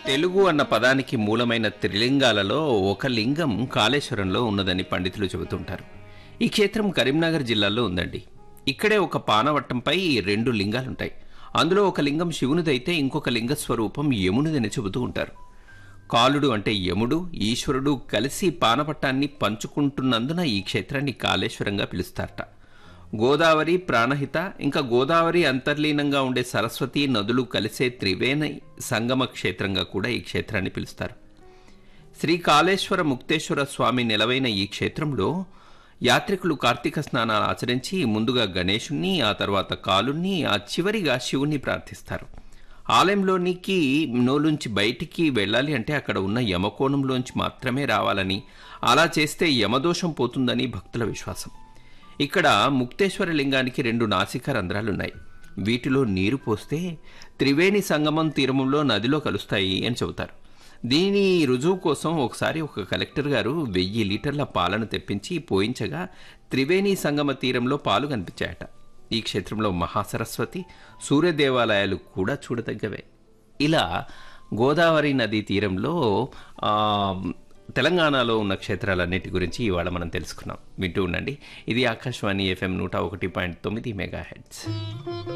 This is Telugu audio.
తెలుగు అన్న పదానికి మూలమైన త్రిలింగాలలో ఒక లింగం కాళేశ్వరంలో ఉన్నదని పండితులు చెబుతుంటారు ఈ క్షేత్రం కరీంనగర్ జిల్లాలో ఉందండి ఇక్కడే ఒక పానవట్టంపై రెండు లింగాలుంటాయి అందులో ఒక లింగం శివునిదైతే ఇంకొక లింగ స్వరూపం యమునిదని చెబుతూ ఉంటారు కాలుడు అంటే యముడు ఈశ్వరుడు కలిసి పానపట్టాన్ని పంచుకుంటున్నందున ఈ క్షేత్రాన్ని కాళేశ్వరంగా పిలుస్తారట గోదావరి ప్రాణహిత ఇంకా గోదావరి అంతర్లీనంగా ఉండే సరస్వతి నదులు కలిసే త్రివేణి సంగమ క్షేత్రంగా కూడా ఈ క్షేత్రాన్ని పిలుస్తారు శ్రీ కాళేశ్వర ముక్తేశ్వర స్వామి నెలవైన ఈ క్షేత్రంలో యాత్రికులు కార్తీక స్నానాలు ఆచరించి ముందుగా గణేశుణ్ణి ఆ తర్వాత కాలుణ్ణి ఆ చివరిగా శివుణ్ణి ప్రార్థిస్తారు ఆలయంలోనికి నోలుంచి బయటికి వెళ్ళాలి అంటే అక్కడ ఉన్న యమకోణంలోంచి మాత్రమే రావాలని అలా చేస్తే యమదోషం పోతుందని భక్తుల విశ్వాసం ఇక్కడ ముక్తేశ్వర లింగానికి రెండు నాసిక రంధ్రాలున్నాయి వీటిలో నీరు పోస్తే త్రివేణి సంగమం తీరములో నదిలో కలుస్తాయి అని చెబుతారు దీని రుజువు కోసం ఒకసారి ఒక కలెక్టర్ గారు వెయ్యి లీటర్ల పాలను తెప్పించి పోయించగా త్రివేణి సంగమ తీరంలో పాలు కనిపించాయట ఈ క్షేత్రంలో మహాసరస్వతి సూర్య దేవాలయాలు కూడా చూడదగ్గవే ఇలా గోదావరి నదీ తీరంలో ఆ, తెలంగాణలో ఉన్న క్షేత్రాలన్నిటి గురించి ఇవాళ మనం తెలుసుకున్నాం వింటూ ఉండండి ఇది ఆకాశవాణి ఎఫ్ఎం నూట ఒకటి పాయింట్ తొమ్మిది మెగా హెడ్స్